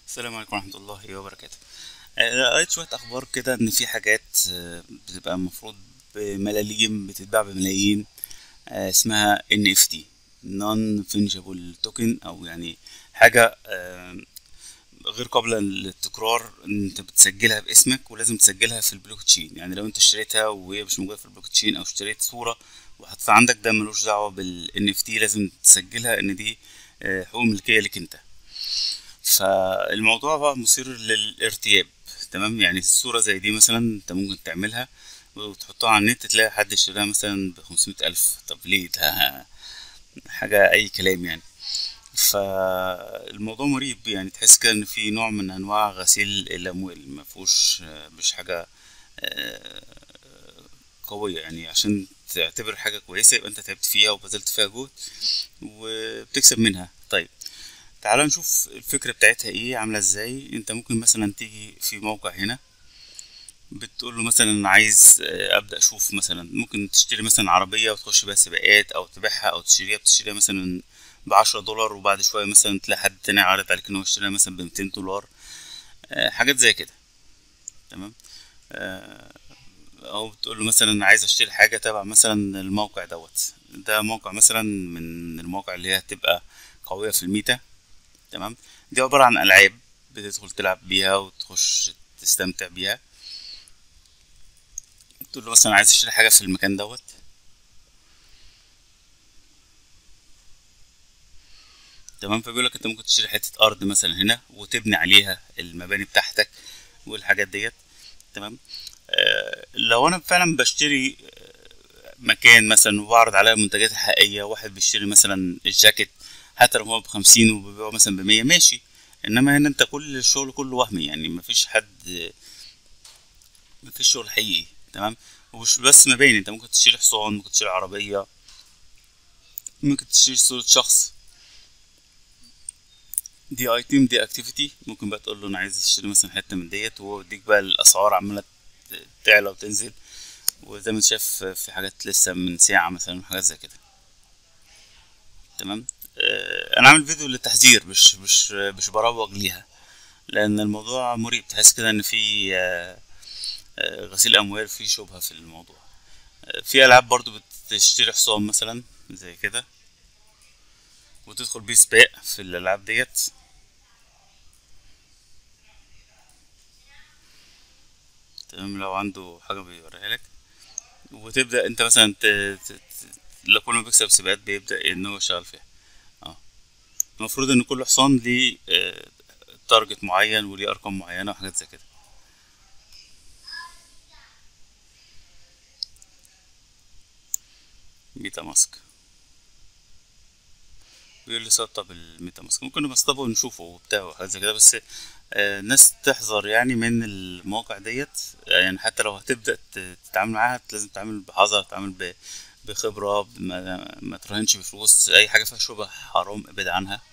السلام عليكم ورحمة الله وبركاته آه، قريت شوية أخبار كده إن في حاجات آه، بتبقى المفروض بملاليم بتتباع بملايين آه، اسمها NFT Non Fungible Token أو يعني حاجة آه، غير قابلة للتكرار إن أنت بتسجلها باسمك ولازم تسجلها في البلوك تشين يعني لو أنت اشتريتها وهي مش موجودة في البلوك تشين أو اشتريت صورة وحطيتها عندك ده ملوش دعوة بال NFT لازم تسجلها إن دي آه، حقوق ملكية لك أنت فالموضوع بقى مثير للارتياب تمام يعني الصورة زي دي مثلا انت ممكن تعملها وتحطها على النت تلاقي حد اشتراها مثلا بخمسمية ألف طب ليه ده حاجة أي كلام يعني فالموضوع مريب يعني تحس كده إن في نوع من أنواع غسيل الأموال مفهوش آه، مش حاجة آه، قوية يعني عشان تعتبر حاجة كويسة يبقى أنت تعبت فيها وبذلت فيها جهد وبتكسب منها طيب تعال نشوف الفكرة بتاعتها ايه عاملة ازاي انت ممكن مثلا تيجي في موقع هنا بتقول له مثلا عايز آه، ابدا اشوف مثلا ممكن تشتري مثلا عربية وتخش بيها سباقات او تبيعها او تشتريها بتشتريها مثلا بعشرة دولار وبعد شوية مثلا تلاقي حد تاني عارض عليك ان هو يشتريها مثلا بميتين دولار آه، حاجات زي كده تمام آه، او بتقول له مثلا عايز اشتري حاجة تبع مثلا الموقع دوت ده موقع مثلا من المواقع اللي هي هتبقى قوية في الميتا تمام دي عبارة عن ألعاب بتدخل تلعب بيها وتخش تستمتع بيها تقول له مثلا عايز اشتري حاجة في المكان دوت تمام فبيقول لك انت ممكن تشتري حتة أرض مثلا هنا وتبني عليها المباني بتاعتك والحاجات ديت تمام آه لو انا فعلا بشتري آه، مكان مثلا وبعرض عليها المنتجات الحقيقية واحد بيشتري مثلا الجاكيت حتى لو هو بخمسين وبيبيعه مثلا بمية ماشي انما هنا انت كل الشغل كله وهمي يعني مفيش حد مفيش شغل حقيقي تمام ومش بس مباني انت ممكن تشتري حصان ممكن تشتري عربية ممكن تشتري صورة شخص دي ايتم دي اكتيفيتي ممكن بقى تقول له انا عايز اشتري مثلا حتة من ديت وهو يديك بقى الاسعار عمالة تعلى وتنزل وزي ما انت شايف في حاجات لسه من ساعة مثلا وحاجات زي كده تمام آه، انا عامل فيديو للتحذير مش مش مش بروج ليها لان الموضوع مريب تحس كده ان في آه، آه، غسيل اموال في شبهة في الموضوع آه، في العاب برضو بتشتري حصان مثلا زي كده وتدخل بيه سباق في الالعاب ديت تمام لو عنده حاجة بيوريها لك وتبدأ انت مثلا ت... ت... ت... لو كل ما بيكسب سباقات بيبدأ ان هو يشتغل فيها اه المفروض ان كل حصان ليه آه، تارجت معين وليه ارقام معينة وحاجات زي كده ميتا ماسك بيقول لي سطب الميتا ماسك ممكن نبقى نسطبه ونشوفه وبتاع وحاجات زي كده بس آه، الناس تحذر يعني من المواقع ديت آه، يعني حتى لو هتبدأ ت- تتعامل معاها لازم تتعامل بحذر تتعامل ب- بخبرة ما, ما تراهنش بفلوس أي حاجة فيها شبه حرام ابعد عنها